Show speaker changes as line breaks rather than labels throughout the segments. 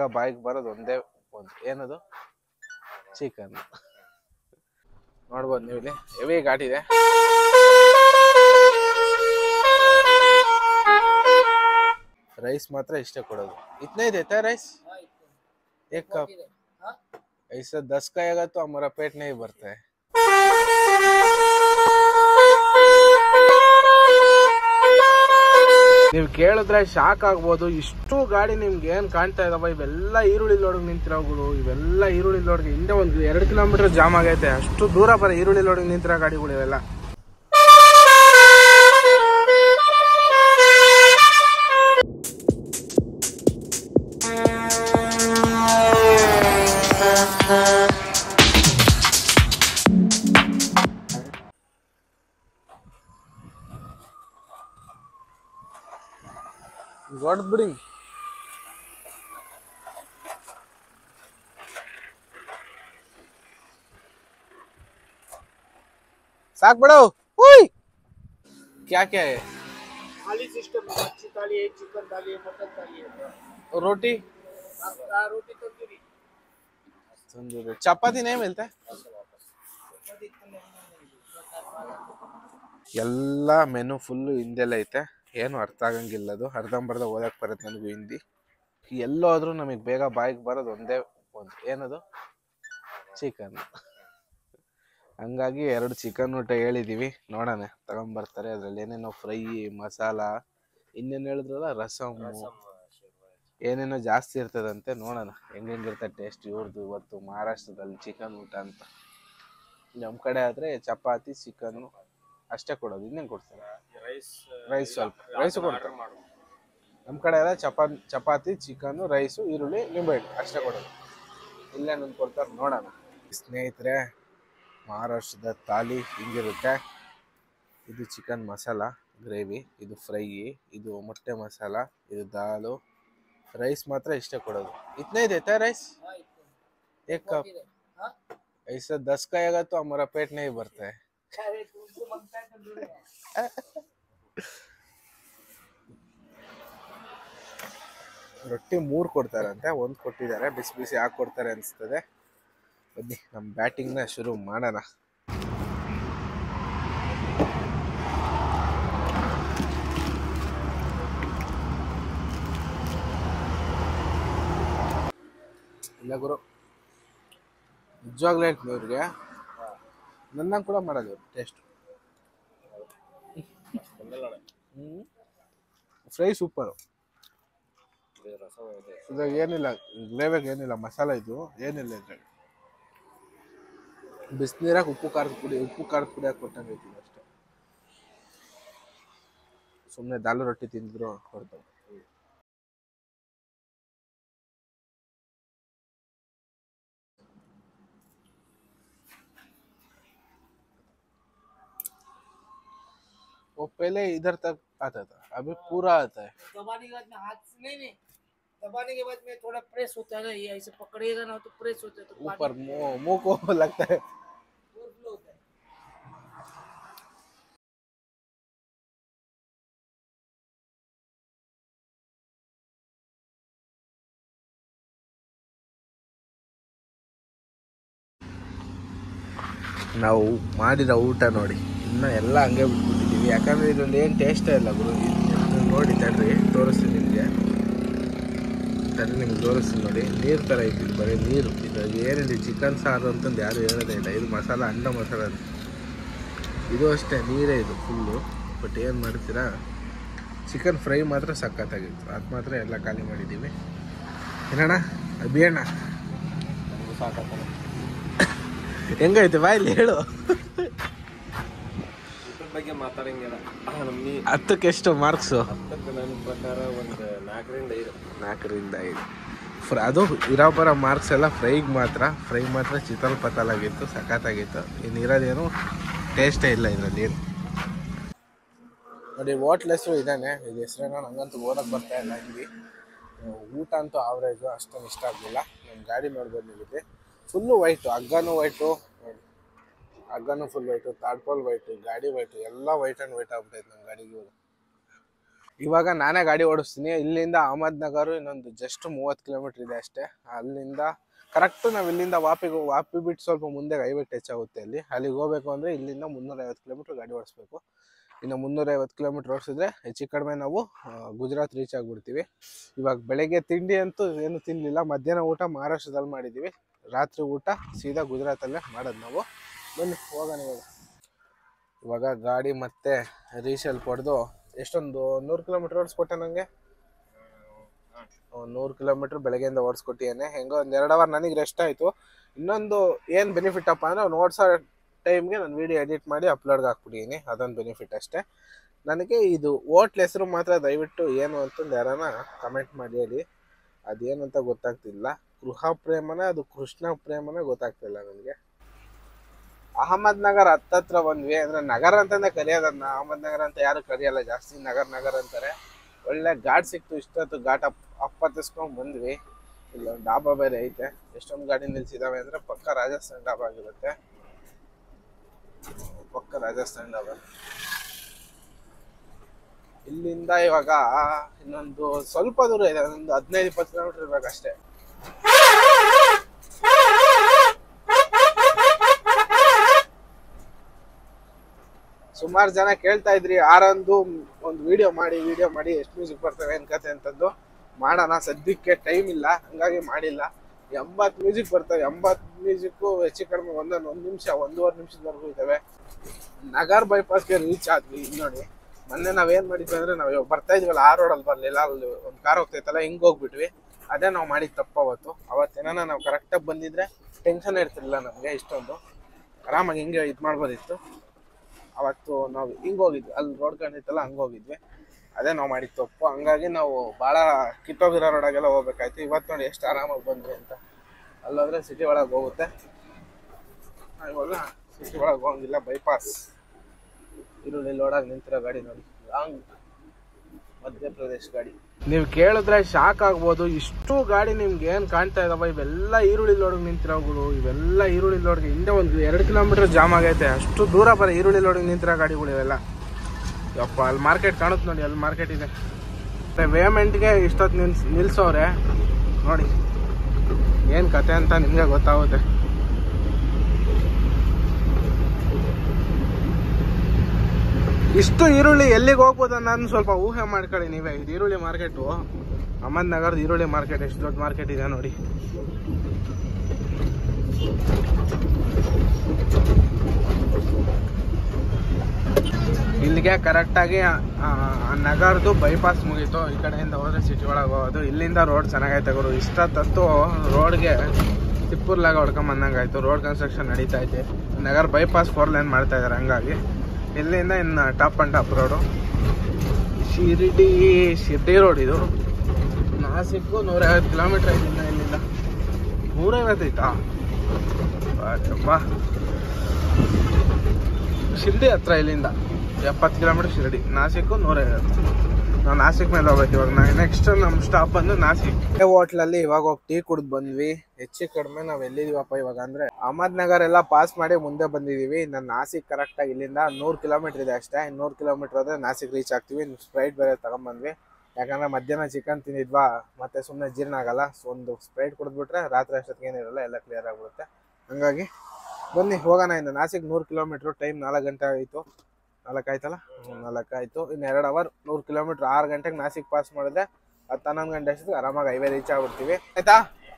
ಬಾಯಿಗೆ ಬರೋದು ಒಂದೇ ಒಂದು ಏನದು ಚಿಕನ್ ನೋಡ್ಬೋದು ನೀವು ಇಲ್ಲಿ ಹೆವಿ ಘಾಟ್ ಇದೆ ರೈಸ್ ಮಾತ್ರ ಇಷ್ಟೇ ಕೊಡೋದು ಇತನೇ देता ರೈಸ್ एक कप ऐसा दस का आएगा तो हमारा पेट नहीं भरता है ನೀವು ಕೇಳಿದ್ರೆ ಶಾಕ್ ಆಗ್ಬೋದು ಇಷ್ಟು ಗಾಡಿ ನಿಮ್ಗೆ ಏನ್ ಕಾಣ್ತಾ ಇದಾವ ಇವೆಲ್ಲ ಈರುಳ್ಳಿ ಲೋಡ್ ನಿಂತಿರೋಗಳು ಇವೆಲ್ಲ ಈರುಳ್ಳಿ ಲೋಡ್ ಹಿಂದೆ ಒಂದು ಎರಡು ಕಿಲೋಮೀಟರ್ ಜಾಮ್ ಆಗೈತೆ ಅಷ್ಟು ದೂರ ಬರ ಈರುಳ್ಳಿ ಲೋಡ್ ನಿಂತಿರೋ ಗಾಡಿಗಳು ಇವೆಲ್ಲ ಗಾಡ್ ಬಿಡಿ साग बढ़ाओ ओए क्या क्या है
थाली सिस्टम है मच्छी थाली है चिकन थाली है मटन थाली है
और रोटी
आपका रोटी तंदूरी
तंदूरी चपाती नहीं मिलता है ಎಲ್ಲ ಮೆನು ಫುಲ್ಲು ಹಿಂದೆಲ್ಲ ಐತೆ ಏನು ಅರ್ಥ ಆಗಂಗಿಲ್ಲ ಅದು ಅರ್ಧಂಬರ್ಧ ಓದಕ್ಕೆ ಬರುತ್ತೆ ನನಗೂ ಹಿಂದಿ ಎಲ್ಲೋದ್ರೂ ನಮಗೆ ಬೇಗ ಬಾಯಿಗೆ ಬರೋದು ಒಂದೇ ಒಂದು ಏನದು ಚಿಕನ್ ಹಂಗಾಗಿ ಎರಡು ಚಿಕನ್ ಊಟ ಹೇಳಿದೀವಿ ನೋಡೋಣ ತಗೊಂಬರ್ತಾರೆ ಅದ್ರಲ್ಲಿ ಏನೇನೋ ಫ್ರೈ ಮಸಾಲ ಇನ್ನೇನು ಹೇಳಿದ್ರಲ್ಲ ರಸಮ್ಮು ಏನೇನೋ ಜಾಸ್ತಿ ಇರ್ತದಂತೆ ನೋಡೋಣ ಹೆಂಗ್ ಹೆಂಗಿರ್ತದೆ ಟೇಸ್ಟ್ ಇವ್ರದ್ದು ಇವತ್ತು ಮಹಾರಾಷ್ಟ್ರದಲ್ಲಿ ಚಿಕನ್ ಊಟ ಅಂತ ನಮ್ಮ ಕಡೆ ಆದ್ರೆ ಚಪಾತಿ ಚಿಕನ್ ಅಷ್ಟೇ ಕೊಡೋದು ಇನ್ನೇನು ಕೊಡ್ತಾರೆ
ರೈಸ್
ರೈಸ್ ಸ್ವಲ್ಪ ರೈಸು ಕೊಡ್ತಾರೆ ನಮ್ಮ ಕಡೆ ಎಲ್ಲ ಚಪಾತಿ ಚಪಾತಿ ಚಿಕನ್ ರೈಸು ಈರುಳ್ಳಿ ನಿಂಬೆಹಣ್ಣು ಅಷ್ಟೇ ಕೊಡೋದು ಇಲ್ಲೇ ನಂಗೆ ಕೊಡ್ತಾರೆ ನೋಡೋಣ ಸ್ನೇಹಿತರೆ ಮಹಾರಾಷ್ಟ್ರದ ಥಾಲಿ ಹಿಂಗಿರುತ್ತೆ ಇದು ಚಿಕನ್ ಮಸಾಲ ಗ್ರೇವಿ ಇದು ಫ್ರೈ ಇದು ಮೊಟ್ಟೆ ಮಸಾಲ ಇದು ದಾಲು ರೈಸ್ ಮಾತ್ರ ಇಷ್ಟೇ ಕೊಡೋದು ಇತನೇ देता है ರೈಸ್ एक कप ऐसा दस का आएगा तो हमारा पेट नहीं भरता है
तुमको मांगता है तंदूरी
ರೊಟ್ಟಿ ಮೂರು ಕೊಡ್ತಾರಂತೆ ಒಂದು ಕೊಟ್ಟಿದ್ದಾರೆ ಬಿಸಿ ಬಿಸಿ ಹಾಕಿ ಕೊಡ್ತಾರೆ ಅನಿಸ್ತದೆ ಬನ್ನಿ ನಮ್ಮ ಬ್ಯಾಟಿಂಗ್ನ ಶುರು ಮಾಡೋಣ ಇಲ್ಲ ಗುರು ನಿಜವಾಗ್ಲೂ ಹೇಳ್ತೀನಿ ಇವ್ರಿಗೆ ನನ್ನಂಗೆ ಕೂಡ ಮಾಡೋದು ಟೇಸ್ಟ್ ಫ್ರೈ ಸೂಪರು ಇದ್ರಾಗ ಏನಿಲ್ಲ ಗ್ರೇವಿಯಾಗ ಏನಿಲ್ಲ ಮಸಾಲ ಇದು ಏನಿಲ್ಲ ಇದ್ರಾಗ ಬಿಸಿನೀರಾಗ ಉಪ್ಪು ಖಾರದ ಪುಡಿ ಉಪ್ಪು ಖಾರದ ಪುಡಿ ಹಾಕಿ ಕೊಟ್ಟಂಗೆ ಐತಿ ಅಷ್ಟೇ ಸುಮ್ಮನೆ ದಾಲು ರೊಟ್ಟಿ ತಿಂದ್ರು ಹೊರತು वो पहले इधर तक आता था अभी पूरा आता है
दबाने के बाद में हाथ से नहीं नहीं दबाने के बाद में थोड़ा प्रेस होता है ना ये ऐसे पकड़ेगा ना तो प्रेस होता है तो पानी
ऊपर मुंह मुंह को लगता है
ओवरफ्लो होता है
ನಾವು ಮಾಡಿರೋ ಊಟ ನೋಡಿ ಇನ್ನು ಎಲ್ಲ ಹಂಗೆ ಬಿಟ್ಬಿಟ್ಟಿದ್ದೀವಿ ಯಾಕಂದ್ರೆ ಇದರಲ್ಲಿ ಏನು ಟೇಸ್ಟೇ ಇಲ್ಲ ಗುರು ಇದು ನೋಡಿ ತಡ್ರಿ ತೋರಿಸ್ತೀನಿ ನಿಮಗೆ ತಡ್ರಿ ನಿಮ್ಗೆ ತೋರಿಸ್ತೀನಿ ನೋಡಿ ನೀರು ಥರ ಐತಿ ಇದು ಬರೀ ನೀರು ಇದ್ರಾಗ ಏನಿದೆ ಚಿಕನ್ ಸಾರು ಅಂತಂದು ಯಾರು ಹೇಳೋದೇ ಇಲ್ಲ ಇದು ಮಸಾಲ ಅಂಡ ಮಸಾಲ ಅಂತ ಇದು ಅಷ್ಟೇ ನೀರೇ ಇದು ಫುಲ್ಲು ಬಟ್ ಏನು ಮಾಡ್ತೀರಾ ಚಿಕನ್ ಫ್ರೈ ಮಾತ್ರ ಸಖತ್ತಾಗಿತ್ತು ಅದು ಮಾತ್ರ ಎಲ್ಲ ಖಾಲಿ ಮಾಡಿದ್ದೀವಿ ಏನಣ್ಣ ಅಭಿಯಣ್ಣ ಹೆಂಗೈತೆ ಬಾಯಲ್ಲಿ ಹೇಳು
ಊಟದ ಬಗ್ಗೆ ಮಾತಾಡಂಗಿಲ್ಲ ನಮ್ನಿ
ಹತ್ತಕ್ಕೆ ಎಷ್ಟು ಮಾರ್ಕ್ಸು
ಹತ್ತಕ್ಕೆ ನನ್ನ ಪ್ರಕಾರ ಒಂದು ನಾಲ್ಕರಿಂದ ಐದು
ನಾಲ್ಕರಿಂದ ಐದು ಫ್ರ ಅದು ಇರೋ ಬರೋ ಮಾರ್ಕ್ಸ್ ಎಲ್ಲ ಫ್ರೈಗೆ ಮಾತ್ರ ಫ್ರೈ ಮಾತ್ರ ಚಿತಲ್ ಪತಲಾಗಿತ್ತು ಸಖತ್ತಾಗಿತ್ತು ಇನ್ನು ಇರೋದೇನು ಟೇಸ್ಟೇ ಇಲ್ಲ ಇದರಲ್ಲಿ ಏನು ನೋಡಿ ಹೋಟ್ಲ್ ಹೆಸರು ಇದ್ದಾನೆ ಇದು ಹೆಸರೇನೋ ನಂಗಂತೂ ಓದಕ್ಕೆ ಬರ್ತಾ ಇಲ್ಲ ಹಿಂದಿ ಊಟ ಅಂತೂ ಆವ್ರೇಜು ಅಷ್ಟೊಂದು ಇಷ್ಟ ಆಗಲಿಲ್ಲ ನಮ್ಮ ಗಾಡಿ ನೋಡ್ಬೋದು ನಿಮಗೆ ಫುಲ್ಲು ವೈಟು ಹಗ್ಗನೂ ವೈಟು ನೋಡಿ ಹಗ್ಗನೂ ಫುಲ್ ವೈಟು ತಾಡ್ಪೋಲ್ ವೈಟು ಗಾಡಿ ವೈಟು ಎಲ್ಲ ವೈಟ್ ಆ್ಯಂಡ್ ವೈಟ್ ಆಗ್ಬಿಟ್ಟೈತೆ ನಮ್ಮ ಗಾಡಿಗೆ ಇವಾಗ ಇವಾಗ ನಾನೇ ಗಾಡಿ ಓಡಿಸ್ತೀನಿ ಇಲ್ಲಿಂದ ಅಹಮದ್ನಗರ್ ಇನ್ನೊಂದು ಜಸ್ಟ್ ಮೂವತ್ತು ಕಿಲೋಮೀಟರ್ ಇದೆ ಅಷ್ಟೇ ಅಲ್ಲಿಂದ ಕರೆಕ್ಟ್ ನಾವು ಇಲ್ಲಿಂದ ವಾಪಿಗೆ ವಾಪಿ ಬಿಟ್ಟು ಸ್ವಲ್ಪ ಮುಂದೆ ಹೈವೇ ಟಚ್ ಆಗುತ್ತೆ ಅಲ್ಲಿ ಅಲ್ಲಿಗೆ ಹೋಗ್ಬೇಕು ಅಂದರೆ ಇಲ್ಲಿಂದ ಮುನ್ನೂರೈವತ್ತು ಕಿಲೋಮೀಟರ್ ಗಾಡಿ ಓಡಿಸ್ಬೇಕು ಇನ್ನು ಮುನ್ನೂರೈವತ್ತು ಕಿಲೋಮೀಟರ್ ಓಡಿಸಿದ್ರೆ ಹೆಚ್ಚು ಕಡಿಮೆ ನಾವು ಆ, ಗುಜರಾತ್ ರೀಚ್ ಆಗಿಬಿಡ್ತೀವಿ ಇವಾಗ ಬೆಳಗ್ಗೆ ತಿಂಡಿ ಅಂತೂ ಏನು ತಿನ್ನಲಿಲ್ಲ ಮಧ್ಯಾಹ್ನ ಊಟ ಮಹಾರಾಷ್ಟ್ರದಲ್ಲಿ ಮಾಡಿದ್ದೀವಿ ರಾತ್ರಿ ಊಟ ಸೀದಾ ಗುಜರಾತಲ್ಲೇ ಮಾಡೋದು ನಾವು ಬನ್ನಿ ಹೋಗೋಣ ಇವಾಗ ಇವಾಗ ಗಾಡಿ ಮತ್ತೆ ರೀಸೆಲ್ ಹೊಡೆದು ಎಷ್ಟೊಂದು ನೂರು ಕಿಲೋಮೀಟರ್ ಓಡಿಸ್ಕೊಟ್ಟೆ ನನಗೆ ನೂರು ಕಿಲೋಮೀಟರ್ ಬೆಳಗ್ಗೆಯಿಂದ ಓಡಿಸ್ಕೊಟ್ಟಿದ್ದೇನೆ ಹೆಂಗೋ ಒಂದು ಎರಡು ಅವರ್ ನನಗೆ ರೆಸ್ಟ್ ಆಯಿತು ಇನ್ನೊಂದು ಏನು ಬೆನಿಫಿಟ್ ಅಪ್ಪ ಅಂದರೆ ಅವ್ನು ಓಡಿಸೋ ಟೈಮ್ಗೆ ನಾನು ವೀಡಿಯೋ ಎಡಿಟ್ ಮಾಡಿ ಅಪ್ಲೋಡ್ಗೆ ಹಾಕ್ಬಿಟ್ಟಿದ್ದೀನಿ ಅದೊಂದು ಬೆನಿಫಿಟ್ ಅಷ್ಟೇ ನನಗೆ ಇದು ಓಟ್ಲ್ ಹೆಸರು ಮಾತ್ರ ದಯವಿಟ್ಟು ಏನು ಅಂತಂದು ಯಾರಾನ ಕಮೆಂಟ್ ಮಾಡಿ ಹೇಳಿ ಅದೇನು ಅಂತ ಗೊತ್ತಾಗ್ತಿಲ್ಲ ಗೃಹ ಪ್ರೇಮನ ಅದು ಕೃಷ್ಣ ಪ್ರೇಮನ ಗೊತ್ತಾಗ್ತಿಲ್ಲ ನನಗೆ ಅಹಮದ್ ನಗರ್ ಹತ್ತತ್ರ ಬಂದ್ವಿ ಅಂದ್ರೆ ನಗರ ಅಂತಾನೆ ಕರೆಯೋದನ್ನ ಅಹಮದ್ ನಗರ ಅಂತ ಯಾರು ಕರೆಯಲ್ಲ ಜಾಸ್ತಿ ನಗರ್ ನಗರ್ ಅಂತಾರೆ ಒಳ್ಳೆ ಘಾಟ್ ಸಿಕ್ತು ಇಷ್ಟೊತ್ತು ಘಾಟ್ ಅಪ್ ಅಪ್ಪತ್ತಿಸ್ಕೊಂಡ್ ಬಂದ್ವಿ ಇಲ್ಲ ಡಾಬಾ ಬೇರೆ ಐತೆ ಎಷ್ಟೊಂದು ಗಾಡಿ ನಿಲ್ಸಿದಾವೆ ಅಂದ್ರೆ ಪಕ್ಕ ರಾಜಸ್ಥಾನ್ ಡಾಬಾ ಆಗಿರುತ್ತೆ ಪಕ್ಕ ರಾಜಸ್ಥಾನ್ ಡಾಬಾ ಇಲ್ಲಿಂದ ಇವಾಗ ಇನ್ನೊಂದು ಸ್ವಲ್ಪ ದೂರ ಇದೆ ಒಂದು ಹದಿನೈದು ಇಪ್ಪತ್ತು ಕಿಲೋಮೀಟರ್ ಇರ್ಬೇಕಷ್ಟೇ ಸುಮಾರು ಜನ ಕೇಳ್ತಾ ಇದ್ರಿ ಆರೊಂದು ಒಂದು ವಿಡಿಯೋ ಮಾಡಿ ವಿಡಿಯೋ ಮಾಡಿ ಎಷ್ಟು ಮ್ಯೂಸಿಕ್ ಬರ್ತವೆ ಏನ್ ಕತೆ ಅಂತಂದು ಮಾಡೋಣ ಸದ್ಯಕ್ಕೆ ಟೈಮ್ ಇಲ್ಲ ಹಂಗಾಗಿ ಮಾಡಿಲ್ಲ ಎಂಬತ್ತು ಮ್ಯೂಸಿಕ್ ಬರ್ತವೆ ಎಂಬತ್ತು ಮ್ಯೂಸಿಕ್ಕು ಹೆಚ್ಚು ಕಡಿಮೆ ಒಂದೊಂದು ಒಂದು ನಿಮಿಷ ಒಂದೂವರೆ ನಿಮಿಷದವರೆಗೂ ಇದ್ದಾವೆ ನಗರ್ ಬೈಪಾಸ್ಗೆ ರೀಚ್ ಆದ್ವಿ ಇಲ್ಲಿ ನೋಡಿ ಮೊನ್ನೆ ನಾವೇನ್ ಮಾಡಿದ್ವಿ ಅಂದ್ರೆ ನಾವು ಇವಾಗ ಬರ್ತಾ ಇದ್ವಲ್ಲ ಆ ರೋಡಲ್ಲಿ ಬರ್ಲಿಲ್ಲ ಅಲ್ಲಿ ಒಂದು ಕಾರ್ ಹೋಗ್ತೈತಲ್ಲ ಹಿಂಗ್ ಹೋಗ್ಬಿಟ್ವಿ ಅದೇ ನಾವು ಮಾಡಿದ ತಪ್ಪು ಅವತ್ತು ಅವತ್ತೇನ ನಾವು ಕರೆಕ್ಟಾಗಿ ಬಂದಿದ್ರೆ ಟೆನ್ಷನ್ ಇರ್ತಿರ್ಲಿಲ್ಲ ನಮಗೆ ಇಷ್ಟೊಂದು ಆರಾಮಾಗಿ ಹಿಂಗೆ ಇದು ಮಾಡ್ಬೋದಿತ್ತು ಅವತ್ತು ನಾವು ಹಿಂಗ್ ಹೋಗಿದ್ವಿ ಅಲ್ಲಿ ರೋಡ್ ಕಂಡಿತ್ತಲ್ಲ ಹಂಗ್ ಹೋಗಿದ್ವಿ ಅದೇ ನಾವು ಮಾಡಿದ ತಪ್ಪು ಹಂಗಾಗಿ ನಾವು ಭಾಳ ಕಿತ್ತೋಗಿರೋ ರೋಡಾಗೆಲ್ಲ ಹೋಗ್ಬೇಕಾಯ್ತು ಇವತ್ತು ನೋಡಿ ಎಷ್ಟು ಆರಾಮಾಗಿ ಬಂದ್ವಿ ಅಂತ ಅಲ್ಲೋದ್ರೆ ಸಿಟಿ ಒಳಗೆ ಹೋಗುತ್ತೆ ನಾವ್ ಇವಾಗ ಸಿಟಿ ಒಳಗೆ ಹೋಗಂಗಿಲ್ಲ ಬೈಪಾಸ್ ಈರುಳ್ಳಿ ಲೋಡಾಗಿ ನಿಂತಿರೋ ಗಾಡಿ ನೋಡಿ ಲಾಂಗ್ ಮಧ್ಯಪ್ರದೇಶ್ ಗಾಡಿ ನೀವು ಕೇಳಿದ್ರೆ ಶಾಕ್ ಆಗ್ಬೋದು ಇಷ್ಟು ಗಾಡಿ ನಿಮ್ಗೆ ಏನ್ ಕಾಣ್ತಾ ಇದಾವ ಇವೆಲ್ಲ ಈರುಳ್ಳಿ ಲೋಡ್ಗೆ ನಿಂತಿರೋಗಳು ಇವೆಲ್ಲ ಈರುಳ್ಳಿ ಲೋಡ್ಗೆ ಹಿಂದೆ ಒಂದು ಎರಡು ಕಿಲೋಮೀಟರ್ ಜಾಮ್ ಆಗೈತೆ ಅಷ್ಟು ದೂರ ಬರ ಈರುಳ್ಳಿ ಲೋಡ್ಗೆ ನಿಂತಿರೋ ಗಾಡಿಗಳು ಇವೆಲ್ಲ ಯಪ್ಪ ಅಲ್ಲಿ ಮಾರ್ಕೆಟ್ ಕಾಣುತ್ತೆ ನೋಡಿ ಅಲ್ಲಿ ಮಾರ್ಕೆಟ್ ಇದೆ ಪೇಮೆಂಟ್ಗೆ ಇಷ್ಟೊತ್ತು ನಿಲ್ಸ್ ನಿಲ್ಸೋರೆ ನೋಡಿ ಏನ್ ಕತೆ ಅಂತ ನಿಮ್ಗೆ ಗೊತ್ತಾಗುತ್ತೆ ಇಷ್ಟು ಈರುಳ್ಳಿ ಎಲ್ಲಿಗೆ ಹೋಗ್ಬೋದು ಅನ್ನೋದನ್ನ ಸ್ವಲ್ಪ ಊಹೆ ಮಾಡ್ಕೊಳ್ಳಿ ನೀವೇ ಇದು ಈರುಳ್ಳಿ ಮಾರ್ಕೆಟು ಅಹಮದ್ ನಗರದ ಈರುಳ್ಳಿ ಮಾರ್ಕೆಟ್ ಎಷ್ಟು ದೊಡ್ಡ ಮಾರ್ಕೆಟ್ ಇದೆ ನೋಡಿ ಇಲ್ಲಿಗೆ ಕರೆಕ್ಟಾಗಿ ನಗರದು ಬೈಪಾಸ್ ಮುಗೀತು ಈ ಕಡೆಯಿಂದ ಹೋದ್ರೆ ಸಿಟಿ ಒಳಗೆ ಹೋಗೋದು ಇಲ್ಲಿಂದ ರೋಡ್ ಚೆನ್ನಾಗೈತೆ ಗುರು ಇಷ್ಟೊತ್ತಂತೂ ರೋಡ್ಗೆ ತಿಪ್ಪೂರ್ಲಾಗ ಹೊಡ್ಕೊಂಡ್ ಬಂದಂಗಾಯ್ತು ರೋಡ್ ಕನ್ಸ್ಟ್ರಕ್ಷನ್ ನಡೀತಾ ಐತೆ ನಗರ್ ಬೈಪಾಸ್ ಫೋರ್ ಲೈನ್ ಮಾಡ್ತಾ ಇದಾರೆ ಹಂಗಾಗಿ ಇಲ್ಲಿಂದ ಇನ್ನು top and top road Shirdi Shirdi road ಇದು ನಾಸಿಕ್ಕು ನೂರೈವತ್ತು ಕಿಲೋಮೀಟರ್ ಐತೆ ಇನ್ನು ಇಲ್ಲಿಂದ ನೂರೈವತ್ತು ಐತಾ ಅಬ್ಬಾ ಶಿರ್ಡಿ ಹತ್ರ ಇಲ್ಲಿಂದ ಎಪ್ಪತ್ತು ಕಿಲೋಮೀಟರ್ ಶಿರ್ಡಿ ನಾಸಿಕ್ಕು ನೂರೈವತ್ತು ನಾವು ನಾಸಿಕ್ ಮೇಲೆ ಹೋಗ್ಬೇಕು ಇವಾಗ ನಾ ನೆಕ್ಸ್ಟ್ ನಮ್ಮ ಸ್ಟಾಪ್ ಬಂದು ನಾಸಿಕ್ ಹೋಟ್ಲಲ್ಲಿ ಇವಾಗ ಹೋಗಿ ಟೀ ಕುಡ್ದು ಬಂದ್ವಿ ಹೆಚ್ಚು ಕಡಿಮೆ ನಾವು ಎಲ್ಲಿದೀವಪ್ಪ ಇವಾಗ ಅಂದ್ರೆ ಅಹಮದ್ ನಗರ್ ಎಲ್ಲ ಪಾಸ್ ಮಾಡಿ ಮುಂದೆ ಬಂದಿದೀವಿ ನಾನು ನಾಸಿಕ್ ಕರೆಕ್ಟ್ ಆಗಿ ಇಲ್ಲಿಂದ ನೂರು ಕಿಲೋಮೀಟರ್ ಇದೆ ಅಷ್ಟೇ ನೂರು ಕಿಲೋಮೀಟರ್ ಹೋದ್ರೆ ನಾಸಿಕ್ ರೀಚ್ ಆಗ್ತೀವಿ ಸ್ಪ್ರೈಟ್ ಬೇರೆ ತಗೊಂಬಂದ್ವಿ ಯಾಕಂದ್ರೆ ಮಧ್ಯಾಹ್ನ ಚಿಕನ್ ತಿಂದಿದ್ವಾ ಮತ್ತೆ ಸುಮ್ಮನೆ ಜೀರ್ಣ ಆಗಲ್ಲ ಸೊ ಒಂದು ಸ್ಪ್ರೈಟ್ ಕುಡಿದ್ಬಿಟ್ರೆ ರಾತ್ರಿ ಅಷ್ಟೊತ್ತಿಗೆ ಏನಿರಲ್ಲ ಎಲ್ಲ ಕ್ಲಿಯರ್ ಆಗ್ಬಿಡುತ್ತೆ ಹಂಗಾಗಿ ಬನ್ನಿ ಹೋಗೋಣ ಇನ್ನು ನಾಸಿಕ್ ನೂರು ಕಿಲೋಮೀಟ್ರು ಟೈಮ್ ನಾಲ್ಕು ಗಂಟೆ ಆಯಿತು ನಾಲ್ಕು ಆಯ್ತಲ್ಲ ಹ್ಮ್, ನಾಲ್ಕು ಆಯಿತು ಇನ್ನು ಎರಡು ಅವರ್ ನೂರು ಕಿಲೋಮೀಟ್ರ್ ಆರು ಗಂಟೆಗೆ ನಾಸಿಕ್ ಪಾಸ್ ಮಾಡಿದ್ರೆ ಹತ್ತು ಹನ್ನೊಂದು ಗಂಟೆ ಅಷ್ಟೊತ್ತಿಗೆ ಆರಾಮಾಗಿ ಹೈವೇ ರೀಚ್ ಆಗ್ಬಿಡ್ತೀವಿ ಆಯ್ತಾ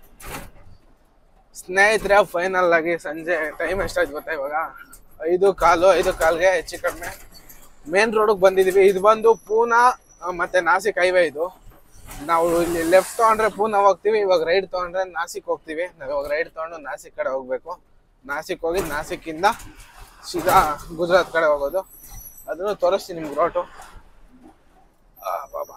ಸ್ನೇಹಿತರೆ ಫೈನಲ್ ಆಗಿ ಸಂಜೆ ಟೈಮ್ ಎಷ್ಟಾಯ್ತು ಗೊತ್ತಾ ಇವಾಗ ಐದು ಕಾಲು ಐದು ಕಾಲ್ಗೆ ಹೆಚ್ಚು ಕಡಿಮೆ ಮೇನ್ ರೋಡಿಗೆ ಬಂದಿದ್ದೀವಿ ಇದು ಬಂದು ಪೂನಾ ಆ, ಮತ್ತೆ ನಾಸಿಕ್ ಹೈವೇ ಇದು ನಾವು ಇಲ್ಲಿ ಲೆಫ್ಟ್ ತೊಗೊಂಡ್ರೆ ಪೂನಾ ಹೋಗ್ತೀವಿ ಇವಾಗ ರೈಟ್ ತೊಗೊಂಡ್ರೆ ನಾಸಿಕ್ ಹೋಗ್ತೀವಿ ನಾವು ಇವಾಗ ರೈಟ್ ತೊಗೊಂಡು ನಾಸಿಕ್ ಕಡೆ ಹೋಗ್ಬೇಕು ನಾಸಿಕ್ ಹೋಗಿ ನಾಸಿಕ್ಕಿಂದ ಸೀದಾ ಗುಜರಾತ್ ಕಡೆ ಹೋಗೋದು ಅದನ್ನು ತೋರಿಸ್ತೀನಿ ನಿಮ್ಗೆ ರೋಟು ಆ, ಬಾಬಾ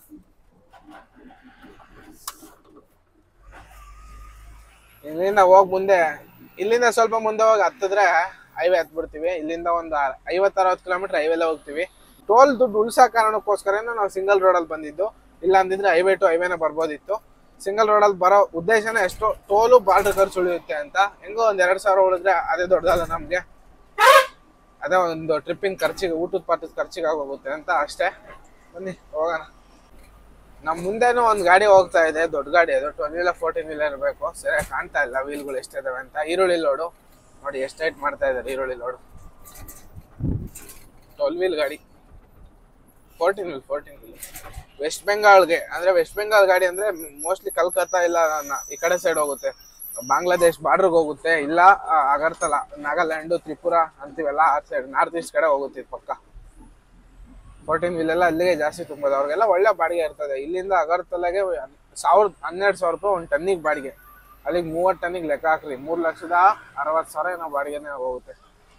ಇಲ್ಲಿಂದ ಹೋಗಿ ಮುಂದೆ ಇಲ್ಲಿಂದ ಸ್ವಲ್ಪ ಮುಂದೆ ಹೋಗಿ ಹತ್ತಿದ್ರೆ ಹೈವೇ ಹತ್ಬಿಡ್ತೀವಿ ಇಲ್ಲಿಂದ ಒಂದು ಐವತ್ತು ಅರವತ್ತು ಕಿಲೋಮೀಟರ್ ಹೈವೇಲೆ ಹೋಗ್ತೀವಿ ಟೋಲ್ ದುಡ್ಡು ಉಳ್ಸೋ ಕಾರಣಕ್ಕೋಸ್ಕರನೇ ನಾವು ಸಿಂಗಲ್ ರೋಡಲ್ಲಿ ಬಂದಿದ್ದು ಇಲ್ಲ ಅಂದಿದ್ರೆ ಹೈವೇ ಟು ಹೈವೇನೆ ಬರ್ಬೋದಿತ್ತು ಸಿಂಗಲ್ ರೋಡಲ್ಲಿ ಬರೋ ಉದ್ದೇಶನೇ ಎಷ್ಟು ಟೋಲು ಬಾರ್ಡರ್ ಖರ್ಚು ಉಳಿಯುತ್ತೆ ಅಂತ ಹೆಂಗೋ ಒಂದ್ ಎರಡ್ ಸಾವಿರ ಉಳಿದ್ರೆ ಅದೇ ದೊಡ್ಡದಲ್ಲ ನಮ್ಗೆ ಅದೇ ಒಂದು ಟ್ರಿಪ್ಪಿನ ಖರ್ಚಿಗೆ ಊಟದ ಪಾಠದ ಖರ್ಚಿಗೆ ಆಗೋಗುತ್ತೆ ಅಂತ ಅಷ್ಟೇ ಬನ್ನಿ ಹೋಗೋಣ ನಮ್ಮ ಮುಂದೆನೂ ಒಂದು ಗಾಡಿ ಹೋಗ್ತಾ ಇದೆ ದೊಡ್ಡ ಗಾಡಿ ಅದು ಟ್ವೆಲ್ ವೀಲರ್ ಫೋರ್ಟೀನ್ ವೀಲರ್ ಇರಬೇಕು ಸರಿಯಾಗಿ ಕಾಣ್ತಾ ಇಲ್ಲ ವೀಲ್ಗಳು ಎಷ್ಟಿದಾವೆ ಅಂತ ಈರುಳ್ಳಿ ಲೋಡು ನೋಡಿ ಎಷ್ಟು ಹೈಟ್ ಮಾಡ್ತಾ ಇದ್ದಾರೆ ಈರುಳ್ಳಿ ಲೋಡು ಟ್ವೆಲ್ ವೀಲ್ ಗಾಡಿ fourteen wheel fourteen wheel West ಬೆಂಗಾಲ್ಗೆ ಅಂದ್ರೆ ವೆಸ್ಟ್ ಬೆಂಗಾಲ್ ಗಾಡಿ ಅಂದ್ರೆ ಮೋಸ್ಟ್ಲಿ ಕಲ್ಕತ್ತಾ ಇಲ್ಲ ನ- ಈ ಕಡೆ ಸೈಡ್ ಹೋಗುತ್ತೆ ಬಾಂಗ್ಲಾದೇಶ್ ಬಾರ್ಡ್ರಿಗೆ ಹೋಗುತ್ತೆ ಇಲ್ಲ ಆ, ಅಗರ್ತಲಾ ನಾಗಾಲ್ಯಾಂಡು ತ್ರಿಪುರ ಅಂತೀವಲ್ಲ ಆ ಸೈಡ್ ನಾರ್ತ್ ಈಸ್ಟ್ ಕಡೆ ಹೋಗುತ್ತೆ ಇದು ಪಕ್ಕ ಫೋರ್ಟೀನ್ ವೀಲ್ ಎಲ್ಲ ಅಲ್ಲಿಗೆ ಜಾಸ್ತಿ ತುಂಬೋದು ಅವ್ರಿಗೆಲ್ಲ ಒಳ್ಳೆ ಬಾಡಿಗೆ ಇರ್ತದೆ ಇಲ್ಲಿಂದ ಅಗರ್ತಲಾಗೆ ಸಾವಿರದ ಹನ್ನೆರಡು ಸಾವಿರ ರೂಪಾಯಿ ಒಂದು ಟನ್ನಿಗೆ ಬಾಡಿಗೆ ಅಲ್ಲಿಗೆ ಮೂವತ್ತು ಟನ್ನಿಗೆ ಲೆಕ್ಕ ಹಾಕ್ರಿ ಮೂರು ಲಕ್ಷದ ಅರವತ್ತು ಸಾವಿರ ಏನೋ ಬಾಡಿಗೆನೇ ಹೋಗುತ್ತೆ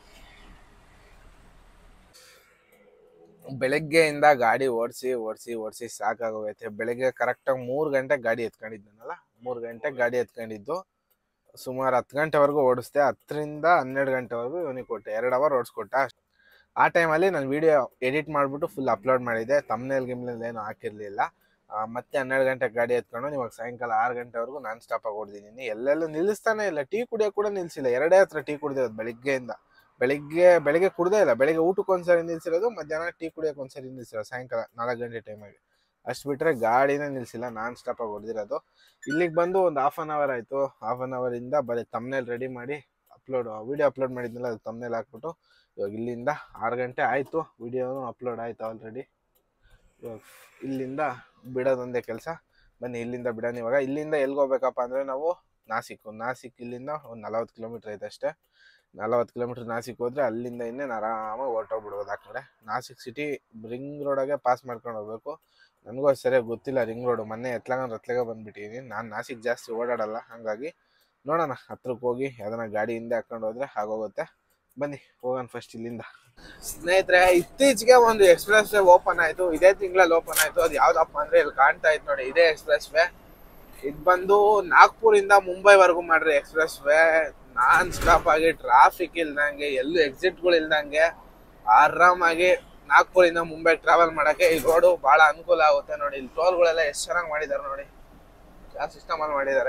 ಬೆಳಗ್ಗೆಯಿಂದ ಗಾಡಿ ಓಡಿಸಿ ಓಡಿಸಿ ಓಡಿಸಿ ಸಾಕಾಗೋಗೈತೆ ಬೆಳಗ್ಗೆ ಕರೆಕ್ಟಾಗಿ ಮೂರು ಗಂಟೆಗೆ ಗಾಡಿ ಎತ್ಕೊಂಡಿದ್ದನಲ್ಲ ಮೂರು ಗಂಟೆಗೆ ಗಾಡಿ ಎತ್ಕೊಂಡಿದ್ದು ಸುಮಾರು ಹತ್ತು ಗಂಟೆವರೆಗೂ ಓಡಿಸ್ದೆ ಹತ್ತರಿಂದ ಹನ್ನೆರಡು ಗಂಟೆವರೆಗೂ ಇವನಿಗೆ ಕೊಟ್ಟೆ ಎರಡು ಅವರ್ ಓಡಿಸ್ಕೊಟ್ಟ ಆ ಟೈಮಲ್ಲಿ ನಾನು ವಿಡಿಯೋ ಎಡಿಟ್ ಮಾಡಿಬಿಟ್ಟು ಫುಲ್ ಅಪ್ಲೋಡ್ ಮಾಡಿದ್ದೆ ತಮ್ನೇಲ್ ಗಿಮ್ನೇಲ್ ಏನು ಹಾಕಿರಲಿಲ್ಲ ಮತ್ತೆ ಹನ್ನೆರಡು ಗಂಟೆಗೆ ಗಾಡಿ ಎತ್ಕೊಂಡು ಇವಾಗ ಸಾಯಂಕಾಲ ಆರು ಗಂಟೆವರೆಗೂ ನಾನ್ ಸ್ಟಾಪಾಗಿ ಓಡಿದ್ದೀನಿ ಎಲ್ಲೆಲ್ಲೂ ನಿಲ್ಲಿಸ್ತಾನೆ ಇಲ್ಲ ಟೀ ಕುಡಿಯೋಕೆ ಕೂಡ ನಿಲ್ಸಿಲ್ಲ ಎರಡೇ ಹತ್ರ ಟೀ ಕುಡಿದಿರೋದು ಬೆಳಿಗ್ಗೆಯಿಂದ ಬೆಳಿಗ್ಗೆ ಬೆಳಿಗ್ಗೆ ಕುಡ್ದೇ ಇಲ್ಲ ಬೆಳಿಗ್ಗೆ ಊಟಕ್ಕೆ ಒಂದ್ಸರಿ ನಿಲ್ಸಿರೋದು ಮಧ್ಯಾಹ್ನ ಟೀ ಕುಡಿಯೋಕೆ ಒಂದ್ಸರಿ ನಿಲ್ಸಿರೋದು ಸಾಯಂಕಾಲ ನಾಲ್ಕು ಗಂಟೆ ಟೈಮಾಗಿ ಅಷ್ಟು ಬಿಟ್ರೆ ಗಾಡಿನೇ ನಿಲ್ಸಿಲ್ಲ ನಾನ್ ಸ್ಟಾಪಾಗಿ ಹೊಡೆದಿರೋದು ಇಲ್ಲಿಗೆ ಬಂದು ಒಂದು ಹಾಫ್ ಆನ್ ಅವರ್ ಆಯಿತು ಹಾಫ್ ಆನ್ ಅವರಿಂದ ಬರೀ ತಮ್ನೇಲ್ ರೆಡಿ ಮಾಡಿ ಅಪ್ಲೋಡ್ ವಿಡಿಯೋ ಅಪ್ಲೋಡ್ ಮಾಡಿದ್ನಲ್ಲ ಅದು ತಮ್ನೇಲ್ ಹಾಕ್ಬಿಟ್ಟು ಇವಾಗ ಇಲ್ಲಿಂದ ಆರು ಗಂಟೆ ಆಯಿತು ವಿಡಿಯೋನು ಅಪ್ಲೋಡ್ ಆಯಿತು ಆಲ್ರೆಡಿ ಇವಾಗ ಇಲ್ಲಿಂದ ಬಿಡೋದೊಂದೇ ಕೆಲಸ ಬನ್ನಿ ಇಲ್ಲಿಂದ ಬಿಡೋಣ ಇವಾಗ ಇಲ್ಲಿಂದ ಎಲ್ಲಿಗೆ ಹೋಗ್ಬೇಕಪ್ಪ ಅಂದರೆ ನಾವು ನಾಸಿಕ್ ನಾಸಿಕ್ ಇಲ್ಲಿಂದ ಒಂದು ನಲವತ್ತು ಕಿಲೋಮೀಟ್ರ್ ಐತೆ ಅಷ್ಟೇ ನಲವತ್ತು ಕಿಲೋಮೀಟ್ರ್ ನಾಸಿಕ್ ಹೋದ್ರೆ ಅಲ್ಲಿಂದ ಇನ್ನೇನು ಆರಾಮಾಗಿ ಹೊರ್ಟೋಗ್ಬಿಡ್ಬೋದು ಆ ಕಡೆ ನಾಸಿಕ್ ಸಿಟಿ ರಿಂಗ್ ರೋಡಾಗೆ ಪಾಸ್ ಮಾಡ್ಕೊಂಡು ಹೋಗ್ಬೇಕು ನನಗೂ ಅದು ಸರಿಯಾಗಿ ಗೊತ್ತಿಲ್ಲ ರಿಂಗ್ ರೋಡು ಮೊನ್ನೆ ಎತ್ಲಾಗ ಎತ್ಲಾಗ ಬಂದ್ಬಿಟ್ಟಿದ್ದೀನಿ ನಾನು ನಾಸಿಕ್ ಜಾಸ್ತಿ ಓಡಾಡಲ್ಲ ಹಾಗಾಗಿ ನೋಡೋಣ ಹತ್ರಕ್ಕೆ ಹೋಗಿ ಯಾವ್ದನ ಗಾಡಿ ಹಿಂದೆ ಹಾಕೊಂಡು ಹೋದ್ರೆ ಆಗೋಗುತ್ತೆ ಬನ್ನಿ ಹೋಗೋಣ ಫಸ್ಟ್ ಇಲ್ಲಿಂದ ಸ್ನೇಹಿತರೆ ಇತ್ತೀಚೆಗೆ ಒಂದು ಎಕ್ಸ್ಪ್ರೆಸ್ ವೇ ಓಪನ್ ಆಯ್ತು ಇದೇ ತಿಂಗಳಲ್ಲಿ ಓಪನ್ ಆಯ್ತು ಅದು ಯಾವ್ದಪ್ಪ ಅಂದ್ರೆ ಇಲ್ಲಿ ಕಾಣ್ತಾ ಇತ್ತು ನೋಡಿ ಇದೇ ಎಕ್ಸ್ಪ್ರೆಸ್ ವೇ ಇದು ಬಂದು ನಾಗ್ಪುರಿಂದ ಮುಂಬೈವರೆಗೂ ಮಾಡ್ರಿ ಎಕ್ಸ್ಪ್ರೆಸ್ ವೇ ನಾನ್ ಸ್ಟಾಪ್ ಆಗಿ ಟ್ರಾಫಿಕ್ ಇಲ್ದಂಗೆ ಎಲ್ಲೂ ಎಕ್ಸಿಟ್ಗಳು ಇಲ್ದಂಗೆ ಆರಾಮಾಗಿ ನಾಗ್ಪುರಿಂದ ಮುಂಬೈ ಟ್ರಾವೆಲ್ ಮಾಡಕ್ಕೆ ಈ ರೋಡು ಬಹಳ ಅನುಕೂಲ ಆಗುತ್ತೆ ನೋಡಿ ಇಲ್ಲಿ ಟೋಲ್ಗಳೆಲ್ಲ ಎಷ್ಟು ಚೆನ್ನಾಗಿ ಮಾಡಿದ್ದಾರೆ ನೋಡಿ ಯಾವ ಸಿಸ್ಟಮ್ ಅಲ್ಲಿ ಮಾಡಿದ್ದಾರೆ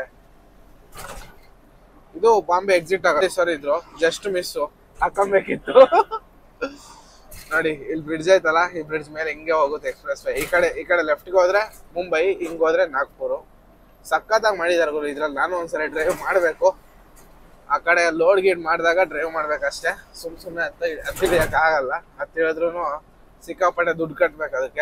ಇದು ಬಾಂಬೆ ಎಕ್ಸಿಟ್ ಆಗುತ್ತೆ ಸರ್ ಇದ್ರು ಜಸ್ಟ್ ಮಿಸ್ಸು ಹಾಕೊಬೇಕಿತ್ತು ನೋಡಿ ಇಲ್ಲಿ ಬ್ರಿಡ್ಜ್ ಐತಲ್ಲ ಈ ಬ್ರಿಡ್ಜ್ ಮೇಲೆ ಹಿಂಗೆ ಹೋಗುತ್ತೆ ಎಕ್ಸ್ಪ್ರೆಸ್ ವೇ ಈ ಕಡೆ ಈ ಕಡೆ ಲೆಫ್ಟ್ಗೆ ಹೋದ್ರೆ ಮುಂಬೈ ಹಿಂಗ್ ಹೋದ್ರೆ ನಾಗ್ಪುರು ಸಖತ್ತಾಗಿ ಮಾಡಿದಾರೆ ಗುರು ಇದ್ರಲ್ಲಿ ನಾನು ಒಂದ್ಸರಿ ಡ್ರೈವ್ ಮಾಡಬೇಕು ಆ ಕಡೆ ಲೋಡ್ ಗೀಡ್ ಮಾಡಿದಾಗ ಡ್ರೈವ್ ಮಾಡ್ಬೇಕಷ್ಟೇ ಸುಮ್ ಸುಮ್ಮನೆ ಹತ್ತ ಹತ್ತಿಳಿಯಕ್ ಆಗಲ್ಲ ಹತ್ತಿಳಿದ್ರು ಸಿಕ್ಕಾಪಟ್ಟೆ ದುಡ್ಡು ಕಟ್ಬೇಕು ಅದಕ್ಕೆ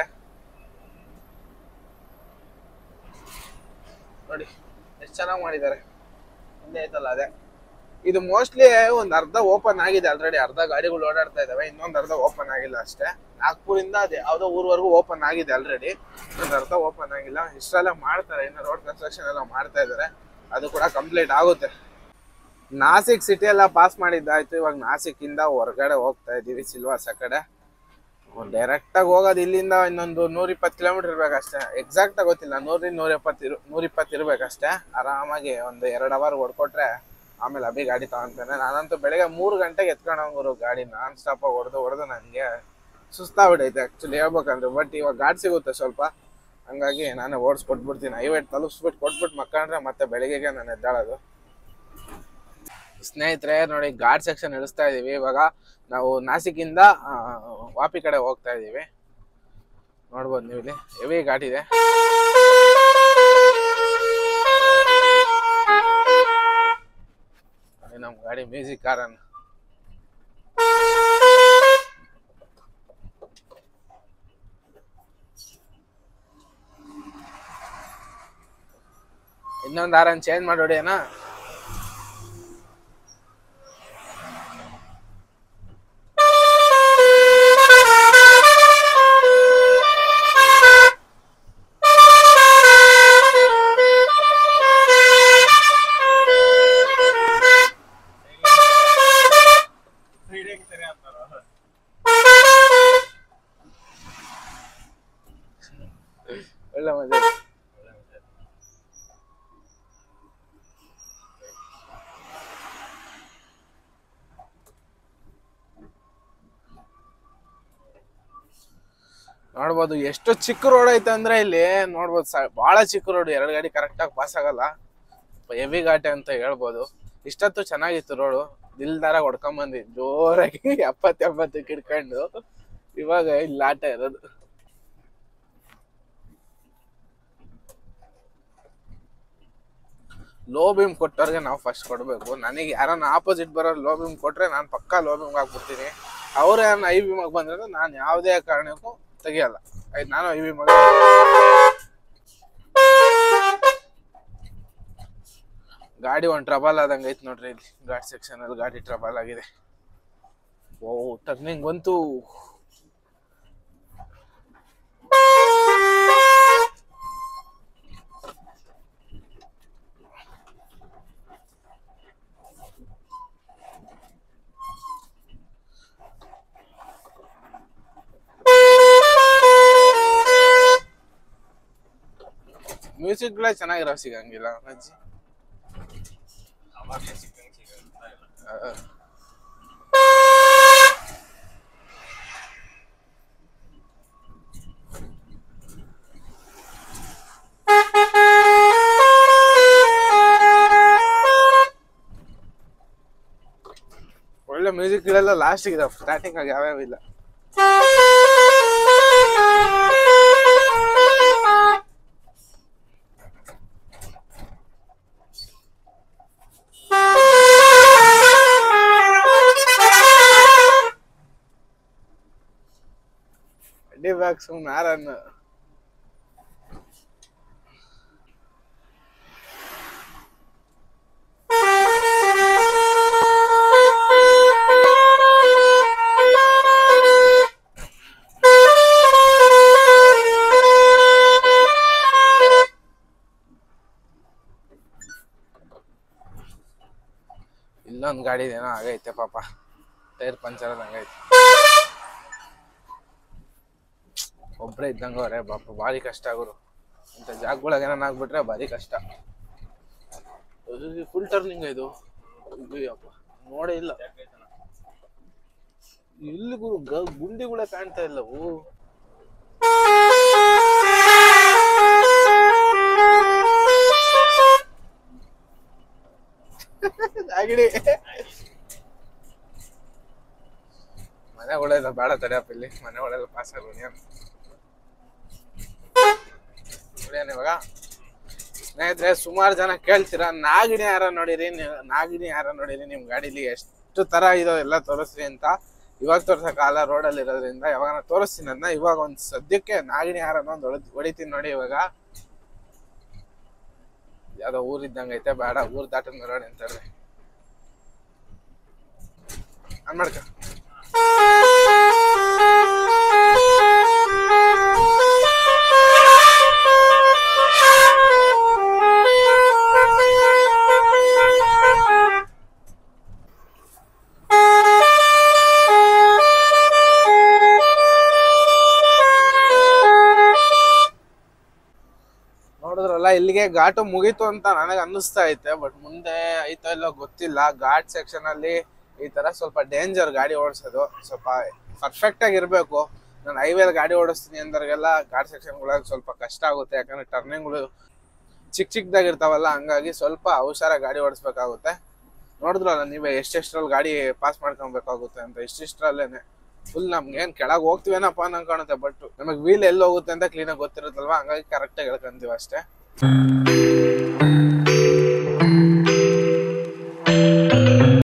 ನೋಡಿ ಎಷ್ಟು ಚೆನ್ನಾಗಿ ಮಾಡಿದ್ದಾರೆ ಹಿಂದೆ ಐತಲ್ಲ ಅದೇ ಇದು ಮೋಸ್ಟ್ಲಿ ಒಂದ್ ಅರ್ಧ ಓಪನ್ ಆಗಿದೆ ಆಲ್ರೆಡಿ ಅರ್ಧ ಗಾಡಿಗಳು ಓಡಾಡ್ತಾ ಇದಾವೆ ಇನ್ನೊಂದ್ ಅರ್ಧ ಓಪನ್ ಆಗಿಲ್ಲ ಅಷ್ಟೇ ನಾಗ್ಪುರಿಂದ ಅದೇ ಯಾವ್ದೋ ಊರ್ವರೆಗೂ ಓಪನ್ ಆಗಿದೆ ಆಲ್ರೆಡಿ ಒಂದ್ ಅರ್ಧ ಓಪನ್ ಆಗಿಲ್ಲ ಇಷ್ಟೆಲ್ಲ ಮಾಡ್ತಾರೆ ಇನ್ನು ರೋಡ್ ಕನ್ಸ್ಟ್ರಕ್ಷನ್ ಎಲ್ಲ ಮಾಡ್ತಾ ಇದಾರೆ ಅದು ಕೂಡ ಕಂಪ್ಲೀಟ್ ಆಗುತ್ತೆ ನಾಸಿಕ್ ಸಿಟಿ ಎಲ್ಲ ಪಾಸ್ ಮಾಡಿದ್ದಾಯ್ತು ಇವಾಗ ನಾಸಿಕ್ ಇಂದ ಹೊರಗಡೆ ಹೋಗ್ತಾ ಇದೀವಿ ಸಿಲ್ವಾಸ ಕಡೆ ಡೈರೆಕ್ಟ್ ಆಗಿ ಹೋಗೋದು ಇಲ್ಲಿಂದ ಇನ್ನೊಂದು ನೂರ ಇಪ್ಪತ್ತು ಕಿಲೋಮೀಟರ್ ಇರ್ಬೇಕಷ್ಟೇ ಎಕ್ಸಾಕ್ಟ್ ಆಗಿ ಗೊತ್ತಿಲ್ಲ ನೂರಿಂದ ನೂರ ಎಪ್ಪತ್ತು ಇರು ನೂರ ಇಪ್ಪತ್ತು ಇರ್ಬೇಕಷ್ಟೇ ಆರಾಮಾಗಿ ಒಂದು ಎರಡು ಅವರ್ ಹೊಡ್ಕೊಟ್ರೆ ಆಮೇಲೆ ಅಭಿ ಗಾಡಿ ತಗೊಂತಾನೆ ನಾನಂತೂ ಬೆಳಗ್ಗೆ ಮೂರು ಗಂಟೆಗೆ ಎತ್ಕೊಂಡು ಹೋಗೋರು ಗಾಡಿ ನಾನ್ ಸ್ಟಾಪ್ ಆಗಿ ಹೊಡೆದು ಹೊಡೆದು ನನಗೆ ಸುಸ್ತಾಗ್ಬಿಟ್ಟೈತೆ ಆ್ಯಕ್ಚುಲಿ ಹೇಳ್ಬೇಕಂದ್ರೆ ಬಟ್ ಇವಾಗ ಗಾಡಿ ಸಿಗುತ್ತೆ ಸ್ವಲ್ಪ ಹಂಗಾಗಿ ನಾನೇ ಓಡಿಸ್ಕೊಟ್ಬಿಡ್ತೀನಿ ಐವತ್ತು ತಲುಪಿಸ್ಬಿಟ್ಟು ಕೊಟ್ಬಿಟ್ಟು ಮಕ್ಕಂಡ್ರೆ ಮತ್ತೆ ಬೆಳಿಗ್ಗೆಗೆ ನಾನು ಎದ್ದಾಳೋದು ಸ್ನೇಹಿತರೆ ನೋಡಿ ಘಾಟ್ ಸೆಕ್ಷನ್ ಇಳಿಸ್ತಾ ಇದೀವಿ ಇವಾಗ ನಾವು ನಾಸಿಕಿಂದ ಆ, ವಾಪಿ ಕಡೆ ಹೋಗ್ತಾ ಇದೀವಿ ನೋಡ್ಬೋದು ನೀವು ಇಲ್ಲಿ ಹೆವಿ ಘಾಟ್ ಇದೆ ನೋಡಿ ನಮ್ಮ ಗಾಡಿ ಮ್ಯೂಸಿಕ್ ಕಾರನ್ ಇನ್ನೊಂದು ಆರನ್ ಚೇಂಜ್ ಮಾಡಿ ಅಣ್ಣ ಒಳ್ಳೆ ಮಜಾ ಇದೆ. ನೋಡ್ಬೋದು ಎಷ್ಟು ಚಿಕ್ಕ ರೋಡ್ ಐತೆ ಅಂದ್ರೆ ಇಲ್ಲಿ ನೋಡ್ಬೋದು ಸ ಬಹಳ ಚಿಕ್ಕ ರೋಡ್ ಎರಡು ಗಾಡಿ ಕರೆಕ್ಟಾಗಿ ಪಾಸ್ ಆಗಲ್ಲ ಹೆವಿ ಘಾಟೆ ಅಂತ ಹೇಳ್ಬೋದು ಇಷ್ಟೊತ್ತು ಚೆನ್ನಾಗಿತ್ತು ರೋಡು ದಿಲ್ದಾರ ಹೊಡ್ಕೊಂಬಂದಿ ಜೋರಾಗಿ ಎಪ್ಪತ್ತು ಎಪ್ಪತ್ತಕ್ಕೆ ಹಿಡ್ಕೊಂಡು ಇವಾಗ ಇಲ್ಲಿ ಆಟ ಇರೋದು ಲೋ ಬೀಮ್ ಕೊಟ್ಟವ್ರಿಗೆ ನಾವು ಫಸ್ಟ್ ಕೊಡಬೇಕು ನನಗೆ ಯಾರನ್ನ ಆಪೋಸಿಟ್ ಬರೋರು ಲೋ ಬೀಮ್ ಕೊಟ್ರೆ ನಾನು ಪಕ್ಕಾ ಲೋ ಬೀಮ್ ಹಾಕ್ಬಿಡ್ತೀನಿ ಅವ್ರು ಯಾರನ್ನ ಐ ಬೀಮಾಗಿ ಬಂದ್ರೆ ನಾನು ಯಾವುದೇ ಕಾರಣಕ್ಕೂ ತೆಗಿಯಲ್ಲ ಆಯ್ತು ನಾನು ಐ ಬೀಮಾಗ ಗಾಡಿ ಒಂದು ಟ್ರಬಲ್ ಆದಂಗೆ ಐತೆ ನೋಡ್ರಿ ಇಲ್ಲಿ ಘಾಟ್ ಸೆಕ್ಷನ್ ಅಲ್ಲಿ ಗಾಡಿ ಟ್ರಬಲ್ ಆಗಿದೆ ಓ ಟರ್ನಿಂಗ್ ಬಂತು ಮ್ಯೂಸಿಕ್ಗಳೇ ಚೆನ್ನಾಗಿರೋ ಸಿಗಂಗಿಲ್ಲ ಅಜ್ಜಿ ಆ. ಒಳ್ಳೆ ಮ್ಯೂಸಿಕ್ಗಳೆಲ್ಲ ಲಾಸ್ಟ್ ಇದಾವೆ ಸ್ಟಾರ್ಟಿಂಗ್ ಆಗಿ ಯಾವ್ಯಾವ ಇಲ್ಲ ಅಡ್ಡಿ ಬ್ಯಾಗ್ ಸುಮ್ಮನೆ ಯಾರನ್ನು ಇಲ್ಲೊಂದು ಗಾಡಿ ಏನೋ ಆಗೈತೆ ಪಾಪ ಟೈರ್ ಪಂಚರ್ ಆದಂಗೈತೆ ಒಬ್ರೇ ಇದ್ದಂಗ ಅವ್ರೆ ಪಾಪ ಭಾರಿ ಕಷ್ಟ ಆಗೋರು ಇಂಥ ಜಾಗಗಳಿಗೆ ಏನಾನ ಆಗ್ಬಿಟ್ರೆ ಭಾರಿ ಕಷ್ಟ ಫುಲ್ ಟರ್ನಿಂಗ್ ಇದು ಅಯ್ಯಪ್ಪ ನೋಡೇ ಇಲ್ಲ ಇಲ್ಲಿ ಗುರು ಗ- ಗುಂಡಿಗಳೇ ಕಾಣ್ತಾ ಇಲ್ಲವು ಆಗಿಡಿ ಮನೆಗಳೆಲ್ಲ ಬೇಡ ತಡೆಯಪ್ಪ ಇಲ್ಲಿ ಮನೆಗಳೆಲ್ಲ ಪಾಸ್ ಆಗೋಣ ಏನ್ ಇವಾಗ ಸ್ನೇಹಿತರೆ ಸುಮಾರು ಜನ ಕೇಳ್ತೀರಾ ನಾಗಿಣಿ ಯಾರ ನೋಡಿರಿ ನೀವ್- ನಾಗಿಣಿ ಯಾರ ನೋಡಿರಿ ನಿಮ್ ಗಾಡಿಲಿ ಎಷ್ಟು ತರ ಇದೋ ಎಲ್ಲ ತೋರಿಸ್ರಿ ಅಂತ ಇವಾಗ ತೋರ್ಸಕ್ಕಾಗಲ್ಲ ರೋಡಲ್ಲಿ ಇರೋದ್ರಿಂದ ಯಾವಾಗ ನಾನು ತೋರಿಸ್ತೀನಿ ಅದನ್ನ ಇವಾಗ ಒಂದ್ ಸದ್ಯಕ್ಕೆ ನಾಗಿಣಿ ಯಾರ ಒಂದು ಹೊಡಿತೀನಿ ನೋಡಿ ಇವಾಗ ಯಾವ್ದೋ ಊರ್ ಇದ್ದಂಗೈತೆ ಬೇಡ ಊರ್ ದಾಟದ ಮೇಲೆ ನಿಂತಾರೆ ಅನ್ ಮಾಡ್ಕ ನೋಡಿದ್ರಲ್ಲ ಇಲ್ಲಿಗೆ ಘಾಟು ಮುಗೀತು ಅಂತ ನನಗೆ ಅನ್ನಿಸ್ತಾ ಐತೆ ಬಟ್ ಮುಂದೆ ಐತೋ ಇಲ್ಲೋ ಗೊತ್ತಿಲ್ಲ ಘಾಟ್ ಸೆಕ್ಷನ್ ಅಲ್ಲಿ ಈ ತರ ಸ್ವಲ್ಪ ಡೇಂಜರ್ ಗಾಡಿ ಓಡಿಸೋದು ಸ್ವಲ್ಪ ಪರ್ಫೆಕ್ಟ್ ಆಗಿ ಇರ್ಬೇಕು ನಾನು ಹೈವೇಲಿ ಗಾಡಿ ಓಡಿಸ್ತೀನಿ ಅಂದವ್ರಿಗೆಲ್ಲ ಘಾಟ್ ಸೆಕ್ಷನ್ಗಳಾಗ ಸ್ವಲ್ಪ ಕಷ್ಟ ಆಗುತ್ತೆ ಯಾಕಂದ್ರೆ ಟರ್ನಿಂಗ್ಗಳು ಚಿಕ್ಕ ಚಿಕ್ಕದಾಗಿ ಇರ್ತಾವಲ್ಲ ಹಂಗಾಗಿ ಸ್ವಲ್ಪ ಹುಷಾರ ಗಾಡಿ ಓಡಿಸ್ಬೇಕಾಗುತ್ತೆ ನೋಡಿದ್ರಲ್ಲ ನೀವೇ ಎಷ್ಟೆಷ್ಟರಲ್ಲಿ ಗಾಡಿ ಪಾಸ್ ಮಾಡ್ಕೊಬೇಕಾಗುತ್ತೆ ಅಂತ ಇಷ್ಟಿಷ್ಟರಲ್ಲೇನೆ ಫುಲ್ ನಮ್ಗೆ ಏನ್ ಕೆಳಗೆ ಹೋಗ್ತೀವೇನಪ್ಪ ಅಂತ ಕಾಣುತ್ತೆ ಬಟ್ ನಮಗೆ ವೀಲ್ ಎಲ್ಲಿ ಹೋಗುತ್ತೆ ಅಂತ ಕ್ಲೀನಾಗಿ ಗೊತ್ತಿರುತ್ತಲ್ವಾ ಹಂಗಾಗಿ ಕರೆಕ್ಟಾಗಿ ಹೇಳ್ಕೊಂತೀವಿ ಅಷ್ಟೇ